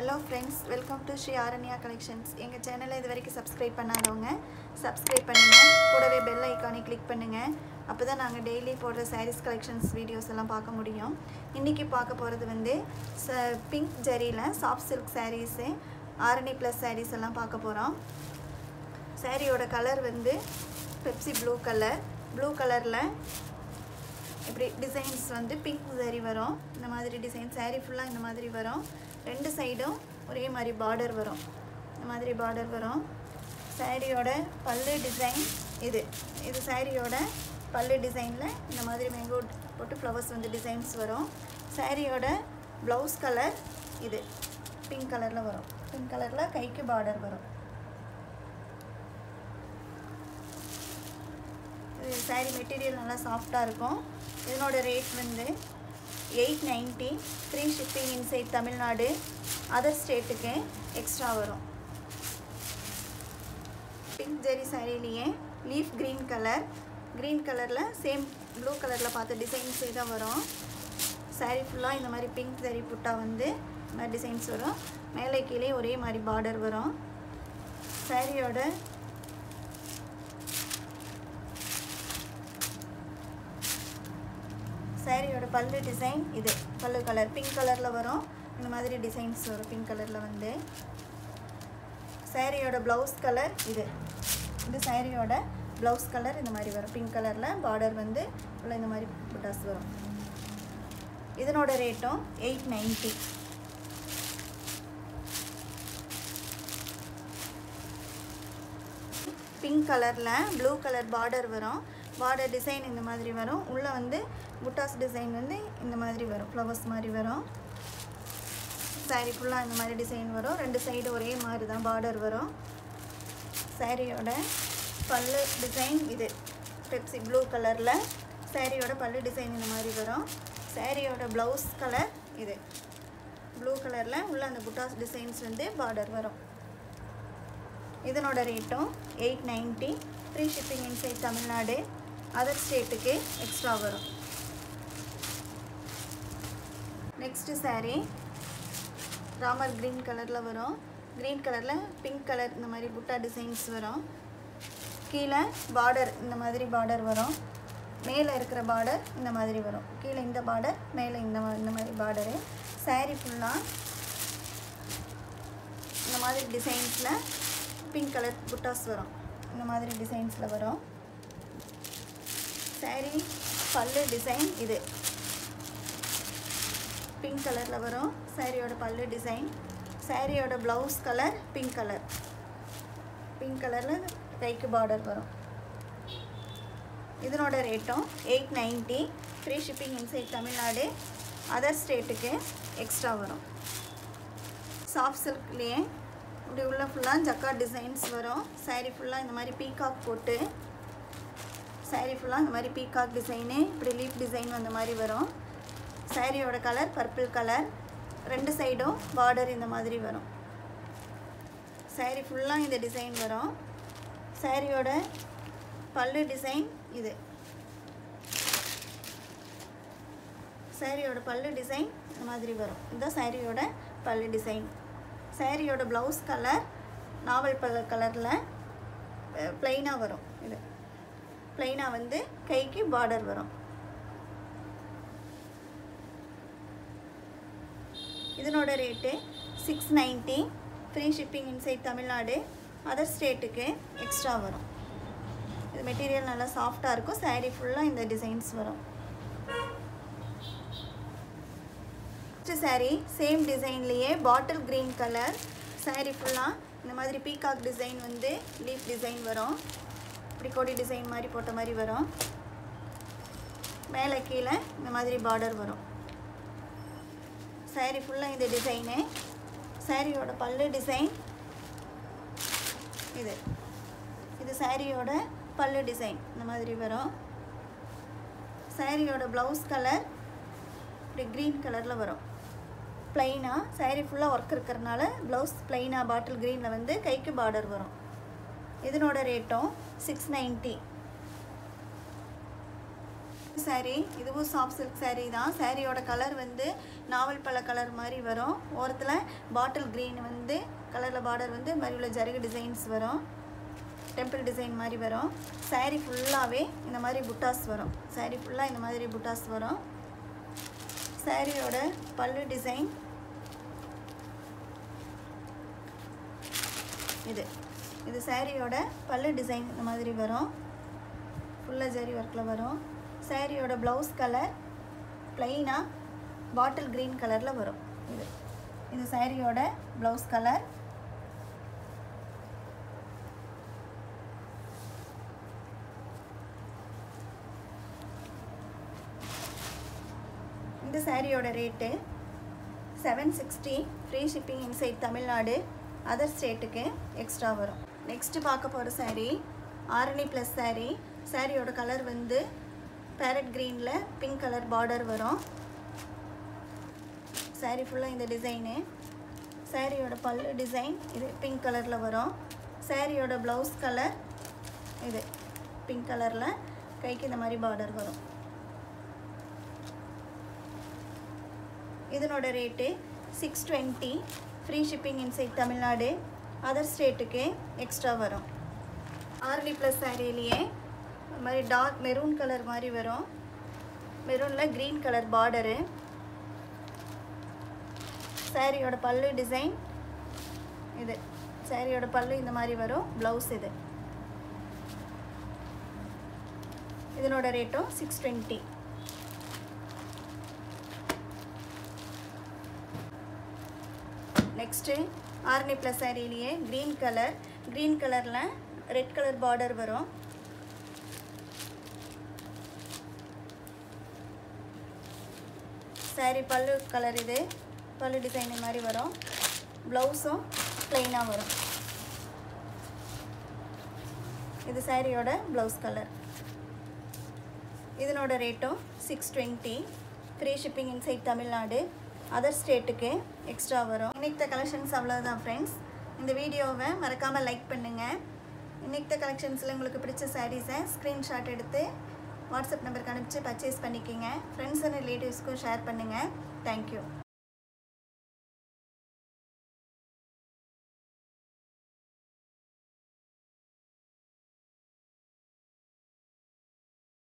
hello friends welcome to Sri Aranya collections எங்கள் சேனலை இது வரைக்கும் சப்ஸ்கிரைப் பண்ணாதவங்க சப்ஸ்கிரைப் பண்ணுங்கள் கூடவே பெல் ஐக்கானை கிளிக் பண்ணுங்கள் அப்போ தான் நாங்கள் டெய்லி போடுற சாரீஸ் கலெக்ஷன்ஸ் வீடியோஸ் எல்லாம் பார்க்க முடியும் இன்றைக்கி பார்க்க போகிறது வந்து ச பிங்க் ஜரியில் soft silk sarees Arani plus sarees எல்லாம் பார்க்க போகிறோம் சாரியோட கலர் வந்து பெப்சி ப்ளூ கலர் ப்ளூ கலரில் இப்படி டிசைன்ஸ் வந்து பிங்க் சரி வரும் இந்த மாதிரி டிசைன் saree ஃபுல்லாக இந்த மாதிரி வரும் ரெண்டு சைடும் ஒரே மாதிரி பார்டர் வரும் இந்த மாதிரி பார்டர் வரும் சாரியோட பல்லு டிசைன் இது இது சாரியோட பல்லு டிசைனில் இந்த மாதிரி மேங்கோ போட்டு ஃப்ளவர்ஸ் வந்து டிசைன்ஸ் வரும் சாரியோட ப்ளவுஸ் கலர் இது பிங்க் கலரில் வரும் பிங்க் கலரில் கைக்கு பார்டர் வரும் இது சாரீ மெட்டீரியல் நல்லா சாஃப்டாக இருக்கும் இதனோட ரேட் வந்து eight ninety free shipping inside Tamil Nadu other ஸ்டேட்டுக்கு எக்ஸ்ட்ரா வரும் பிங்க் ஜெரி சாரிலேயே லீஃப் க்ரீன் கலர் க்ரீன் கலரில் சேம் ப்ளூ கலரில் பார்த்த டிசைன்ஸே தான் வரும் சாரீ ஃபுல்லாக இந்த மாதிரி பிங்க் ஜரி புட்டா வந்து இந்த மாதிரி டிசைன்ஸ் வரும் மேலே கீழே ஒரே மாதிரி பார்டர் வரும் சாரியோட சாரியோட பல்லு டிசைன் இது பல்லு கலர் பிங்க் கலரில் வரும் இந்த மாதிரி டிசைன்ஸ் வரும் பிங்க் கலரில் வந்து சாரியோட ப்ளவுஸ் கலர் இது இது சாரியோட ப்ளவுஸ் கலர் இந்த மாதிரி வரும் பிங்க் கலரில் பார்டர் வந்து உள்ள இந்த மாதிரி புட்டாஸ் வரும் இதனோட ரேட்டும் எயிட் நைன்ட்டி பிங்க் கலரில் ப்ளூ கலர் பார்டர் வரும் பார்டர் டிசைன் இந்த மாதிரி வரும் உள்ளே வந்து புட்டாஸ் டிசைன் வந்து இந்த மாதிரி வரும் ஃப்ளவர்ஸ் மாதிரி வரும் சாரீ ஃபுல்லாக இந்த மாதிரி டிசைன் வரும் ரெண்டு சைடு ஒரே மாதிரி தான் பார்டர் வரும் சாரியோட பல்லு டிசைன் இது பெப்சி ப்ளூ கலரில் சாரியோட பல்லு டிசைன் இந்த மாதிரி வரும் சாரியோட ப்ளவுஸ் கலர் இது ப்ளூ கலரில் உள்ள அந்த புட்டாஸ் டிசைன்ஸ் வந்து பார்டர் வரும் இதனோட ரேட்டும் eight ninety free shipping inside Tamil Nadu other ஸ்டேட்டுக்கு எக்ஸ்ட்ரா வரும் நெக்ஸ்ட்டு saree ராமர் க்ரீன் கலரில் வரும் க்ரீன் கலரில் பிங்க் கலர் இந்த மாதிரி புட்டா டிசைன்ஸ் வரும் கீழே பார்டர் இந்த மாதிரி பார்டர் வரும் மேலே இருக்கிற பார்டர் இந்த மாதிரி வரும் கீழே இந்த பார்டர் மேலே இந்த மா- இந்த மாதிரி பார்டரு saree ஃபுல்லாக இந்த மாதிரி டிசைன்ஸில் பிங்க் கலர் புட்டாஸ் வரும் இந்த மாதிரி டிசைன்ஸில் வரும் saree பல்லு டிசைன் இது பிங்க் கலரில் வரும் சாரியோட பல்லு டிசைன் சாரியோட blouse colour pink colour pink கலரில் கைக்கு பார்டர் வரும் இதனோட ரேட்டும் eight ninety free shipping inside Tamil Nadu other ஸ்டேட்டுக்கு எக்ஸ்ட்ரா வரும் சாஃப்ட் சில்க்லேயே இப்படி உள்ள ஃபுல்லாக ஜக்கா டிசைன்ஸ் வரும் saree ஃபுல்லாக இந்த மாதிரி பீகாக் போட்டு saree ஃபுல்லாக இந்த மாதிரி பீகாக் டிசைனு இப்படி லீஃப் டிசைன் அந்த மாதிரி வரும் சாரியோட கலர் பர்பிள் கலர் ரெண்டு சைடும் பார்டர் இந்த மாதிரி வரும் saree ஃபுல்லாக இந்த டிசைன் வரும் சாரியோட பல்லு டிசைன் இது சாரியோட பல்லு டிசைன் இந்த மாதிரி வரும் இதுதான் சாரியோட பல்லு டிசைன் சாரியோட ப்ளவுஸ் கலர் நாவல் பல்ல கலரில் ப்ளைனாக வரும் இது ப்ளைனாக வந்து கைக்கு பார்டர் வரும் இதனோட rate six ninety free shipping inside Tamil Nadu other ஸ்டேட்டுக்கு எக்ஸ்ட்ரா வரும் இது மெட்டீரியல் நல்லா சாஃப்டாக இருக்கும் saree ஃபுல்லாக இந்த டிசைன்ஸ் வரும் நெக்ஸ்ட் saree சேம் டிசைன்லேயே பாட்டில் க்ரீன் கலர் saree ஃபுல்லாக இந்த மாதிரி பீகாக் டிசைன் வந்து லீஃப் டிசைன் வரும் இப்படி கொடி டிசைன் மாதிரி போட்ட மாதிரி வரும் மேலே கீழே இந்த மாதிரி பார்டர் வரும் saree ஃபுல்லாக இந்த டிசைனு சாரியோட பல்லு டிசைன் இது இது சாரியோட பல்லு டிசைன் இந்த மாதிரி வரும் சாரியோட ப்ளவுஸ் கலர் இப்படி க்ரீன் கலரில் வரும் ப்ளைனாக saree ஃபுல்லாக ஒர்க் இருக்கிறனால ப்ளவுஸ் ப்ளைனாக பாட்டில் க்ரீனில் வந்து கைக்கு பார்டர் வரும் இதனோட ரேட்டும் சிக்ஸ் நைன்ட்டி saree இதுவும் சாஃப்ட் சில்க் saree தான் சாரியோட கலர் வந்து நாவல் பழ கலர் மாதிரி வரும் ஓரத்தில் பாட்டில் க்ரீன் வந்து கலரில் பார்டர் வந்து மாதிரி உள்ள ஜருகு டிசைன்ஸ் வரும் டெம்பிள் டிசைன் மாதிரி வரும் saree ஃபுல்லாகவே இந்த மாதிரி புட்டாஸ் வரும் saree ஃபுல்லாக இந்த மாதிரி புட்டாஸ் வரும் சாரியோட பல்லு டிசைன் இது இது சாரியோட பல்லு டிசைன் இந்த மாதிரி வரும் ஃபுல்லாக ஜரி ஒர்க்கில் வரும் சாரியோட ப்ளவுஸ் கலர் ப்ளைனாக பாட்டில் க்ரீன் கலரில் வரும் இது இது சாரியோட ப்ளவுஸ் கலர் இந்த சாரியோட rate seven sixty free shipping inside Tamil Nadu other ஸ்டேட்டுக்கு எக்ஸ்ட்ரா வரும் நெக்ஸ்ட்டு பார்க்க போகிற saree ஆரணி ப்ளஸ் saree சாரியோட கலர் வந்து பேரட் க்ரீனில் பிங்க் கலர் பார்டர் வரும் saree ஃபுல்லாக இந்த டிசைனு சாரியோட பல்லு டிசைன் இது பிங்க் கலரில் வரும் சாரியோட ப்ளவுஸ் கலர் இது பிங்க் கலரில் கைக்கு இந்த மாதிரி பார்டர் வரும் இதனோட rate six twenty free shipping inside Tamil Nadu other ஸ்டேட்டுக்கு எக்ஸ்ட்ரா வரும் ஆர்டி ப்ளஸ் சாரிலேயே இந்த மாதிரி டார்க் மெரூன் கலர் மாதிரி வரும் மெரூனில் க்ரீன் கலர் பார்டரு சாரியோட பல்லு டிசைன் இது சாரியோட பல்லு இந்த மாதிரி வரும் ப்ளவுஸ் இது இதனோட ரேட்டும் six twenty next Arani plus சாரிலேயே க்ரீன் கலர் க்ரீன் கலரில் ரெட் கலர் பார்டர் வரும் சாரி பல்லு கலர் இது பல்லு டிசைன் மாதிரி வரும் ப்ளவுஸும் ப்ளைனாக வரும் இது சாரியோட ப்ளவுஸ் கலர் இதனோட ரேட்டும் six twenty free shipping inside Tamil Nadu other ஸ்டேட்டுக்கு எக்ஸ்ட்ரா வரும் இன்னைக்கு கலெக்ஷன்ஸ் அவ்வளோதான் ஃப்ரெண்ட்ஸ் இந்த வீடியோவை மறக்காமல் லைக் பண்ணுங்கள் இன்னைக்கு கலெக்ஷன்ஸில் உங்களுக்கு பிடிச்ச சாரீஸை ஸ்க்ரீன்ஷாட் எடுத்து வாட்ஸ்அப் நம்பருக்கு அனுப்பிச்சு பர்ச்சேஸ் பண்ணிக்கோங்க ஃப்ரெண்ட்ஸ் அண்ட் ரிலேட்டிவ்ஸ்க்கும் ஷேர் பண்ணுங்கள் தேங்க்யூ